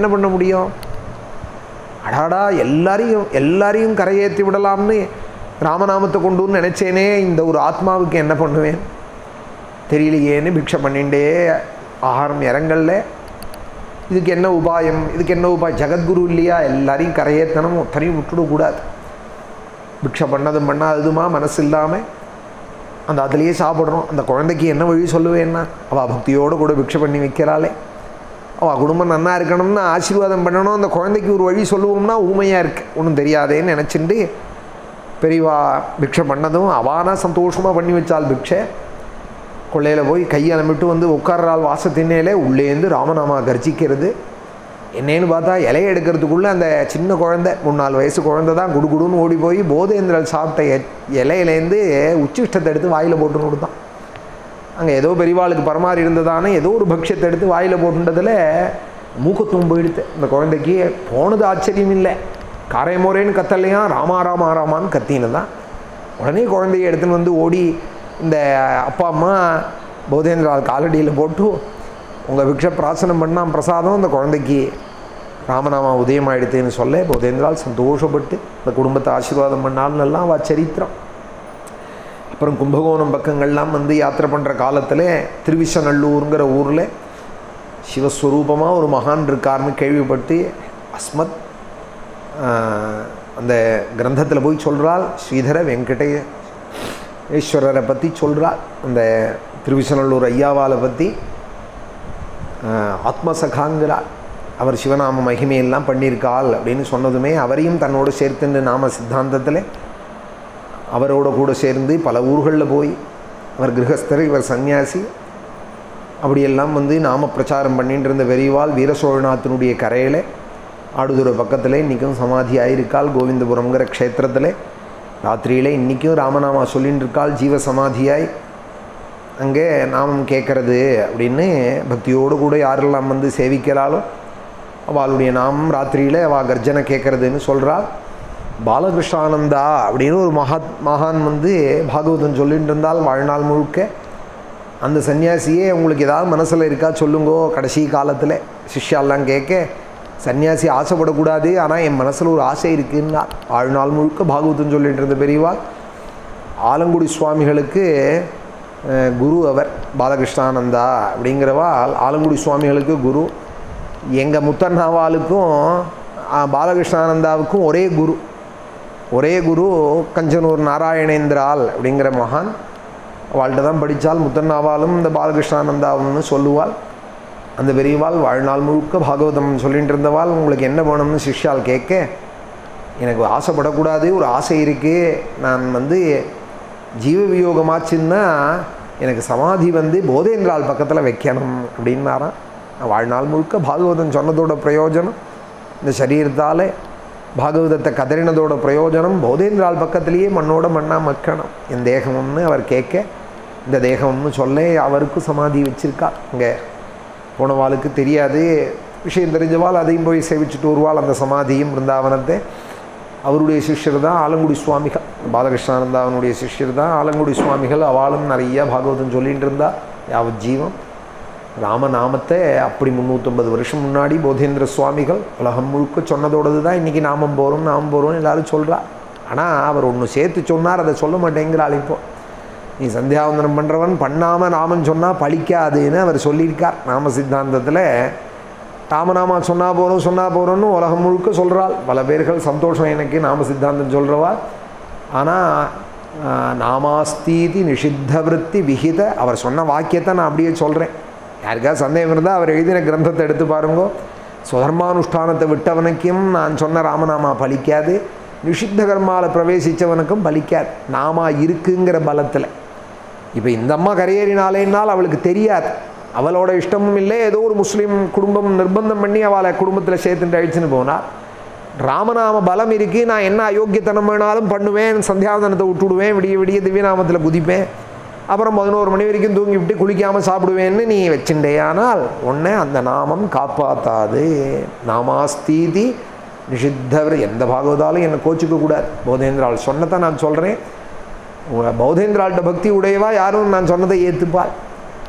என்ன பண்ண முடியும் அடாடா எல்லாரையும் எல்லாரையும் கரையேற்றி விடலாம்னு ராமநாமத்தை கொண்டுன்னு நினச்சேனே இந்த ஒரு ஆத்மாவுக்கு என்ன பண்ணுவேன் தெரியலையேன்னு பிக்ஷை பண்ணிண்டே ஆகாரம் இறங்கல்ல இதுக்கு என்ன உபாயம் இதுக்கு என்ன உபாயம் ஜெகத்குரு இல்லையா எல்லாரையும் கரையேற்றணும் ஒத்தனையும் விட்டுடக்கூடாது பிக்ஷை பண்ணதும் பண்ணாததுமா மனசு இல்லாமல் அந்த அதுலேயே சாப்பிட்றோம் அந்த குழந்தைக்கு என்ன வழி சொல்லுவேன்னா அவள் பக்தியோடு கூட பிக்ஷை பண்ணி வைக்கிறாளே அவள் குடும்பம் நன்னா இருக்கணும்னு ஆசீர்வாதம் பண்ணணும் அந்த குழந்தைக்கு ஒரு வழி சொல்லுவோம்னா ஊமையாக இருக்கு ஒன்றும் தெரியாதேன்னு நினச்சிட்டு பெரியவா பிக்ஷை பண்ணதும் அவானா சந்தோஷமாக பண்ணி வச்சாள் பிக்ஷை கொள்ளையில் போய் கையலமிட்டு வந்து உட்கார்றாள் வாசத்தினேலே உள்ளேந்து ராமநாமா கர்ஜிக்கிறது என்னன்னு பார்த்தா இலையை எடுக்கிறதுக்குள்ளே அந்த சின்ன குழந்தை மூணு நாலு வயசு குழந்தை தான் குடுகுடுன்னு ஓடி போய் போதேந்திரல் சாப்பிட்ட எ- இலையிலேருந்து உச்சிஷ்டத்தை எடுத்து வாயில் போட்டுன்னு கொடுத்தான் அங்கே ஏதோ பெரியவாளுக்கு பரமாறி இருந்ததானே ஏதோ ஒரு பக்ஷத்தை எடுத்து வாயில் போட்டுன்றதில் மூக்கத்துவம் போயிடுது அந்த குழந்தைக்கு போனது ஆச்சரியம் இல்லை காரைமோரேன்னு கத்தலையா ராமா ராமா ராமான்னு கத்தின்னு தான் உடனே குழந்தைய எடுத்துன்னு வந்து ஓடி இந்த அப்பா அம்மா போதேந்திரால் காலடியில் போட்டு உங்கள் பிக்ஷ பிராசனம் பண்ணால் பிரசாதம் அந்த குழந்தைக்கு ராமநாமா உதயமாயிடுதுன்னு சொல்ல போதேந்திரால் சந்தோஷப்பட்டு இந்த குடும்பத்தை ஆசீர்வாதம் பண்ணாலும் எல்லாம் அவ சரித்திரம் அப்புறம் கும்பகோணம் பக்கங்கள்லாம் வந்து யாத்திரை பண்ணுற காலத்தில் திருவிசநல்லூருங்கிற ஊரில் சிவஸ்வரூபமாக ஒரு மகான் இருக்கார்னு கேள்விப்பட்டு அஸ்மத் ஆஹ், அந்த கிரந்தத்தில் போய் சொல்கிறாள் ஸ்ரீதர வெங்கடே ஈஸ்வரரை பற்றி சொல்கிறாள் அந்த திருவிசநல்லூர் ஐயாவாலை பற்றி ஆத்மசகாங்கிறாள் அவர் சிவநாம மகிமையெல்லாம் பண்ணியிருக்காள் அப்படின்னு சொன்னதுமே அவரையும் தன்னோடு சேர்த்துண்டு நாம சித்தாந்தத்தில் அவரோட கூட சேர்ந்து பல ஊர்களில் போய் அவர் கிரகஸ்தர் இவர் சன்னியாசி அப்படியெல்லாம் வந்து நாம பிரச்சாரம் பண்ணிட்டு இருந்த பெரியவாள் வீர சோழநாத்தினுடைய கரையில் ஆடுதுறை பக்கத்தில் இன்றைக்கும் சமாதி ஆயிருக்காள் கோவிந்தபுரம்ங்கிற க்ஷேத்திரத்தில் ராத்திரியில் இன்றைக்கும் ராமநாமா சொல்லின்னு இருக்காள் ஜீவ சமாதியாய் அங்கே நாமம் கேட்கறது அப்படின்னு பக்தியோடு கூட யாரெல்லாம் வந்து சேவிக்கிறாளோ அவளுடைய நாமம் ராத்திரியில் அவள் கர்ஜனை கேட்கறதுன்னு சொல்கிறாள் பாலகிருஷ்ணானந்தா அப்படின்னு ஒரு மகாத் மகான் வந்து பாகவதம் சொல்லிட்டு இருந்தால் வாழ்நாள் முழுக்க அந்த சன்னியாசியே உங்களுக்கு ஏதாவது மனசில் இருக்கா சொல்லுங்கோ கடைசி காலத்தில் சிஷ்யாலாம் கேட்க சன்னியாசி ஆசைப்படக்கூடாது ஆனால் என் மனசில் ஒரு ஆசை இருக்குன்னா வாழ்நாள் முழுக்க பாகவதம் சொல்லிட்டு இருந்த பெரியவாள் ஆலங்குடி சுவாமிகளுக்கு அஹ், குரு அவர் பாலகிருஷ்ணானந்தா அப்படிங்கிறவாள் ஆலங்குடி சுவாமிகளுக்கு குரு எங்கள் முத்தண்ணாவாளுக்கும் அஹ், பாலகிருஷ்ணானந்தாவுக்கும் ஒரே குரு ஒரே குரு கஞ்சனூர் நாராயணேந்திரால் அப்படிங்கிற மகான் அவள்கிட்ட தான் படித்தால் முத்தண்ணாவாலும் இந்த பாலகிருஷ்ணானந்தாவும்னு சொல்லுவாள் அந்த பெரியவாள் வாழ்நாள் முழுக்க பாகவதம் சொல்லிட்டு இருந்தவாள் உங்களுக்கு என்ன வேணும்னு சிஷ்யால் கேட்க எனக்கு ஆசைப்படக்கூடாது ஒரு ஆசை இருக்குது நான் வந்து ஜீவ வியோகமாச்சுன்னா எனக்கு சமாதி வந்து போதேந்திரால் பக்கத்தில் வைக்கணும் அப்படின்னாராம் நான் வாழ்நாள் முழுக்க பாகவதம் சொன்னதோட பிரயோஜனம் இந்த சரீரத்தால் பாகவதத்தை கதறினதோட பிரயோஜனம் போதேந்திரால் பக்கத்திலேயே மண்ணோட மண்ணா மக்கணும் என் தேகம்னு அவர் கேட்க இந்த தேகம்னு சொல்ல அவருக்கும் சமாதி வச்சிருக்கா இங்கே போனவாளுக்கு தெரியாது விஷயம் தெரிஞ்சவாள் அதையும் போய் சேவிச்சுட்டு வருவாள் அந்த சமாதியும் பிருந்தாவனத்தை அவருடைய சிஷ்யர் தான் ஆலங்குடி சுவாமிகள் பாலகிருஷ்ணானந்தாவனுடைய சிஷ்யர் தான் ஆலங்குடி சுவாமிகள் அவளும் நிறைய பாகவதம் சொல்லிட்டு இருந்தா யாவத் ஜீவம் ராமநாமத்தை அப்படி முந்நூற்றம்பது வருஷம் முன்னாடி போதேந்திர சுவாமிகள் உலகம் முழுக்க சொன்னதோடது தான் இன்றைக்கி நாமம் போகிறோம் நாமம் போகிறோம் எல்லாரும் சொல்கிறா ஆனால் அவர் ஒன்று சேர்த்து சொன்னார் அதை சொல்ல மாட்டேங்கிறாள் இப்போ நீ சந்தியாவந்தனம் பண்ணுறவன் பண்ணாமல் நாமம் சொன்னால் பழிக்காதுன்னு அவர் சொல்லியிருக்கார் நாம சித்தாந்தத்தில் ராமநாமா சொன்னால் போகிறோம் சொன்னால் போகிறோன்னு உலகம் முழுக்க சொல்கிறாள் பல பேர்கள் சந்தோஷம் எனக்கு நாம சித்தாந்தம் சொல்கிறவாள் ஆனால் நாமாஸ்தீதி நிஷித்த விருத்தி விகித அவர் சொன்ன வாக்கியத்தை நான் அப்படியே சொல்கிறேன் யாருக்காவது சந்தேகம் இருந்தால் அவர் எழுதின கிரந்தத்தை எடுத்து பாருங்கோ சுதர்மானுஷ்டானத்தை விட்டவனுக்கும் நான் சொன்ன ராமநாமா பலிக்காது நிஷித்த கர்மாவில் பிரவேசித்தவனுக்கும் பலிக்காது நாமா இருக்குங்கிற பலத்தில் இப்போ இந்த அம்மா கரையேறினாலேனால் அவளுக்கு தெரியாது அவளோட இஷ்டமும் இல்லை ஏதோ ஒரு முஸ்லீம் குடும்பம் நிர்பந்தம் பண்ணி அவளை குடும்பத்தில் சேர்த்துட்டு அழிச்சுன்னு போனாள் ராமநாம பலம் இருக்கு நான் என்ன அயோக்கியத்தனம் வேணாலும் பண்ணுவேன் சந்தியாவந்தனத்தை விட்டுடுவேன் விடிய விடிய திவ்யநாமத்தில் குதிப்பேன் அப்புறம் பதினோரு மணி வரைக்கும் தூங்கி விட்டு குளிக்காமல் சாப்பிடுவேன்னு நீ வச்சுட்டேயானால் உன்னை அந்த நாமம் காப்பாத்தாது நாமாஸ்தீதி நிஷித்தவர் எந்த பாகவதாலும் என்னை கோச்சிக்க கூடாது போதேந்திராள் சொன்னதை நான் சொல்கிறேன் பௌதேந்திராள்கிட்ட பக்தி உடையவா யாரும் நான் சொன்னதை ஏற்றுப்பாள்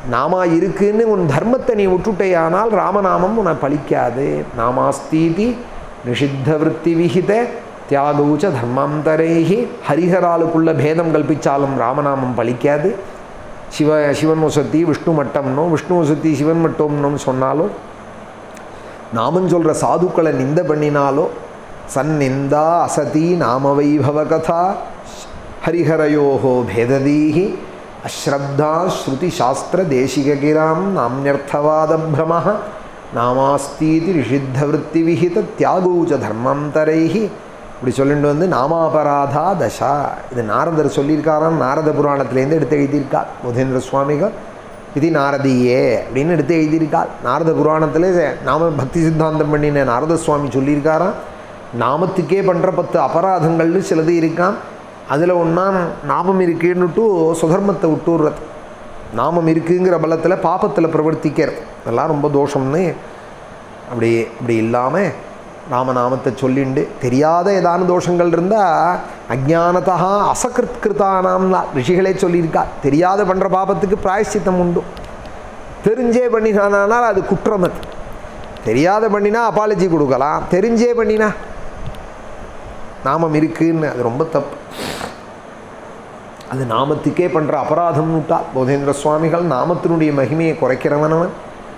நாமா இருக்குன்னு உன் தர்மத்தை நீ விட்டுட்டேயானால் ராமநாமம் உன்னை பலிக்காது நாமாஸ்தீதி நிஷித்த விற்பி விகித தியாகவுச்ச தர்மாந்தரேகி ஹரிஹராளுக்குள்ள பேதம் கல்பிச்சாலும் ராமநாமம் பலிக்காது சிவ சிவன் வசத்தி விஷ்ணு மட்டம்னோ விஷ்ணு வசத்தி சிவன் மட்டம்னு சொன்னாலும் நாமம் சொல்கிற சாதுக்களை நிந்த பண்ணினாலோ சந்நிந்தா அசதி நாம வைபவ கதா ஹரிஹரயோகோ பேததீஹி அஸ்ரத்தா ஸ்ருதி சாஸ்திர தேசிககிராம் நாமியர்த்தவாத பிரம நாமாஸ்தீதி ரிஷித்த விற்பி விஹித தியாகூச்ச தர்மாந்தரைஹி இப்படி சொல்லிட்டு வந்து நாமாபராதா தசா இது நாரதர் சொல்லியிருக்காராம் நாரத புராணத்திலேருந்து எடுத்து எழுதியிருக்கார் புதேந்திர சுவாமிகள் இது நாரதியே அப்படின்னு எடுத்து எழுதியிருக்கார் நாரத புராணத்தில் நாம பக்தி சித்தாந்தம் பண்ணின நாரத சுவாமி சொல்லியிருக்காராம் நாமத்துக்கே பண்ணுற பத்து அபராதங்கள்னு சிலது இருக்கான் அதில் ஒன்றா நாமம் இருக்குன்னுட்டு சுதர்மத்தை விட்டுடுறது நாமம் இருக்குங்கிற பலத்தில் பாப்பத்தில் பிரவர்த்திக்கிறது அதெல்லாம் ரொம்ப தோஷம்னு அப்படி அப்படி இல்லாமல் ராமநாமத்தை சொல்லிண்டு தெரியாத ஏதான தோஷங்கள் இருந்தால் அஜானதா அசகிருத்கிருதானாம்னா ரிஷிகளே சொல்லியிருக்கா தெரியாத பண்ணுற பாபத்துக்கு பிராயஷ்சித்தம் உண்டு தெரிஞ்சே பண்ணினானால் அது குற்றம் அது தெரியாத பண்ணினா அப்பாலஜி கொடுக்கலாம் தெரிஞ்சே பண்ணினா நாமம் இருக்குன்னு அது ரொம்ப தப்பு அது நாமத்துக்கே பண்ணுற அபராதம் விட்டா போதேந்திர சுவாமிகள் நாமத்தினுடைய மகிமையை குறைக்கிறவன் அவன்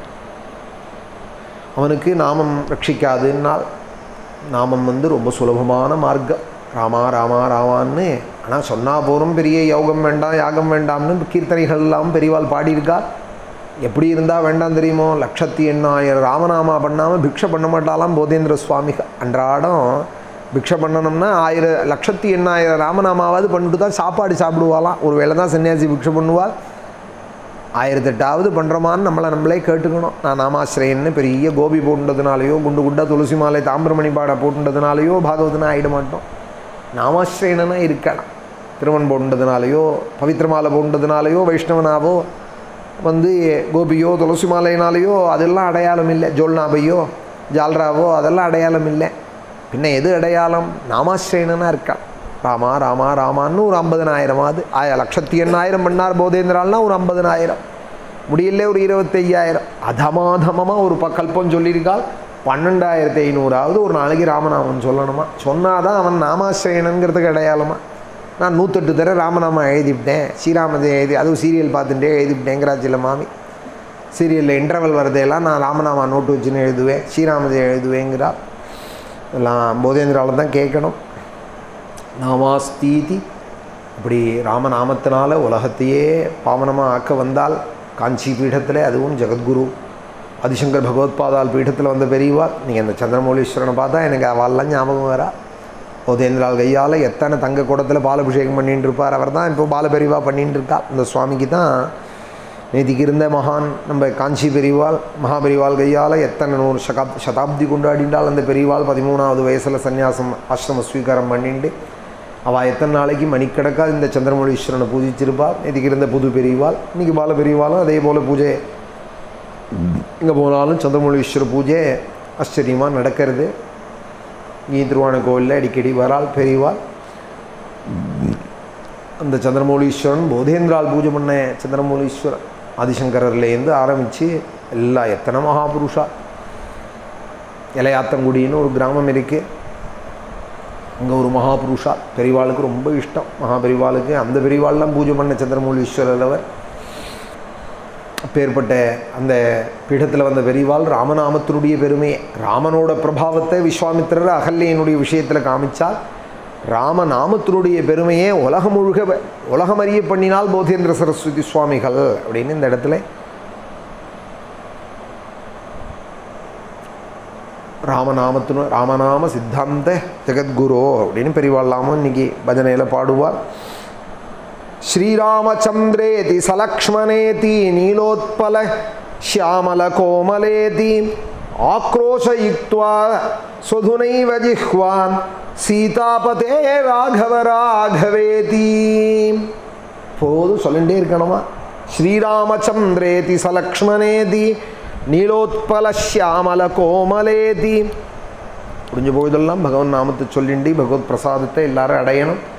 அவனுக்கு நாமம் ரட்சிக்காதுன்னால் நாமம் வந்து ரொம்ப சுலபமான மார்க்கம் ராமா ராமா ராமான்னு ஆனால் சொன்னால் போகிறோம் பெரிய யோகம் வேண்டாம் யாகம் வேண்டாம்னு கீர்த்தனைகள் எல்லாம் பெரியவாள் பாடியிருக்கா எப்படி இருந்தால் வேண்டாம் தெரியுமோ லட்சத்தி எண்ணாயிரம் ராமநாமா பண்ணாமல் பிக்ஷை பண்ண மாட்டாலாம் போதேந்திர சுவாமிகள் அன்றாடம் பிக்ஷை பண்ணணும்னா ஆயிரம் லட்சத்தி எண்ணாயிரம் ராமநாமாவது பண்ணிட்டு தான் சாப்பாடு சாப்பிடுவாளாம் ஒரு வேளை தான் சன்னியாசி பிக்ஷை பண்ணுவாள் ஆயிரத்தெட்டாவது பண்ணுறோமான்னு நம்மளை நம்மளே கேட்டுக்கணும் நான் நாமாசிரியன்னு பெரிய கோபி போட்டுன்றதுனாலையோ குண்டு குண்டா துளசி மாலை தாமிரமணி பாடை போட்டுன்றதுனாலையோ பாகவதனா ஆகிட மாட்டோம் நாமாசிரியனா இருக்கலாம் திருமண் போட்டுன்றதுனாலையோ பவித்திர மாலை போட்டுன்றதுனாலையோ வைஷ்ணவனாவோ வந்து கோபியோ துளசி மாலையினாலேயோ அதெல்லாம் அடையாளம் இல்லை ஜோல்நாபையோ ஜால்ராவோ அதெல்லாம் அடையாளம் இல்லை பின்ன எது அடையாளம் நாமாசிரியனா இருக்கான் ராமா ராமா ராமான்னு ஒரு ஐம்பதனாயிரமாவது ஆய லட்சத்தி எண்ணாயிரம் பண்ணார் போதேந்திரால்னா ஒரு ஐம்பதனாயிரம் முடியல ஒரு இருபத்தையாயிரம் அதமாதமமாக ஒரு ப கல்பம் சொல்லியிருக்கால் பன்னெண்டாயிரத்தி ஐநூறாவது ஒரு நாளைக்கு ராமநாமன் சொல்லணுமா சொன்னாதான் அவன் நாமாசிரியனுங்கிறதுக்கு அடையாளமா நான் நூற்றெட்டு தடவை ராமநாமம் எழுதிவிட்டேன் ஸ்ரீராமதை எழுதி அதுவும் சீரியல் பார்த்துட்டே எழுதிவிட்டேங்கிறாச்சில்ல மாமி சீரியலில் இன்டர்வல் வரதையெல்லாம் நான் ராமநாமா நோட்டு வச்சுன்னு எழுதுவேன் ஸ்ரீராமதை எழுதுவேங்கிறா எல்லாம் போதேந்திராவில் தான் கேட்கணும் நாமாஸ்தீதி இப்படி ராமநாமத்தினால உலகத்தையே பாவனமாக ஆக்க வந்தால் காஞ்சி பீடத்தில் அதுவும் ஜெகத்குரு ஆதிசங்கர் பகவத்பாதால் பீடத்தில் வந்த பெரியவா நீங்கள் அந்த சந்திரமௌலீஸ்வரனை பார்த்தா எனக்கு அவெல்லாம் ஞாபகம் வரா போதேந்திரால் கையால் எத்தனை தங்க குடத்தில் பாலபிஷேகம் பண்ணிட்டு இருப்பார் அவர் தான் இப்போ பால பெரியவா பண்ணிட்டு இருக்கா இந்த சுவாமிக்கு தான் நேத்திக்கு இருந்த மகான் நம்ம காஞ்சி பெரியவாள் மகாபெரிவாள் கையால் எத்தனை நூறு சகாப் சதாப்தி கொண்டாடிண்டால் அந்த பெரியவாள் பதிமூணாவது வயசில் சன்னியாசம் ஆசிரம ஸ்வீகாரம் பண்ணிட்டு அவள் எத்தனை நாளைக்கு மணிக்கணக்கா இந்த சந்திரமௌலீஸ்வரனை பூஜிச்சிருப்பாள் நேற்றுக்கு இருந்த புது பெரியவாள் இன்றைக்கி பால பெரியவாளும் அதே போல் பூஜை எங்கே போனாலும் சந்திரமௌலீஸ்வர பூஜை ஆச்சரியமாக நடக்கிறது நீ திருவான கோவிலில் அடிக்கடி வராள் பெரியவாள் அந்த சந்திரமௌலீஸ்வரன் போதேந்திரால் பூஜை பண்ண சந்திரமௌலீஸ்வரன் ஆதிசங்கரர்லேருந்து ஆரம்பித்து எல்லா எத்தனை மகாபுருஷா இலையாத்தங்குடின்னு ஒரு கிராமம் இருக்குது அங்கே ஒரு மகாபுருஷா பெரிவாளுக்கு ரொம்ப இஷ்டம் மகாபெரிவாளுக்கு அந்த பெரிவாள்லாம் பூஜை பண்ண சந்திரமௌலீஸ்வரர் அவர் அப்பேற்பட்ட அந்த பீடத்தில் வந்த பெரிவாள் ராமநாமத்தினுடைய பெருமையை ராமனோட பிரபாவத்தை விஸ்வாமித்திரர் அகல்யனுடைய விஷயத்தில் காமிச்சால் ராமநாமத்தினுடைய பெருமையை உலகம் முழுக உலகம் அறிய பண்ணினால் போதேந்திர சரஸ்வதி சுவாமிகள் அப்படின்னு இந்த இடத்துல ராமநாமத்தினு ராமநாம சித்தாந்த ஜெகத்குரு அப்படின்னு பெரியவாள்லாமும் இன்னைக்கு பஜனையில் பாடுவார் ஸ்ரீராமச்சந்திரேதி சலக்ஷ்மணேதி நீலோத்பல ஷியாமல கோமலேதி ஆக்ரோஷயுக்த்வா சுதுனைவ ஜிஹ்வான் சீதாபதே ராகவ ராகவேதி போதும் சொல்லிகிட்டே இருக்கணுமா ஸ்ரீராமச்சந்திரேதி சலக்ஷ்மணேதி நீலோத்பல ஷியாமல கோமலேதி முடிஞ்ச பொழுதெல்லாம் பகவன் நாமத்தை சொல்லிண்டி பகவத் பிரசாதத்தை எல்லாரும் அடையணும்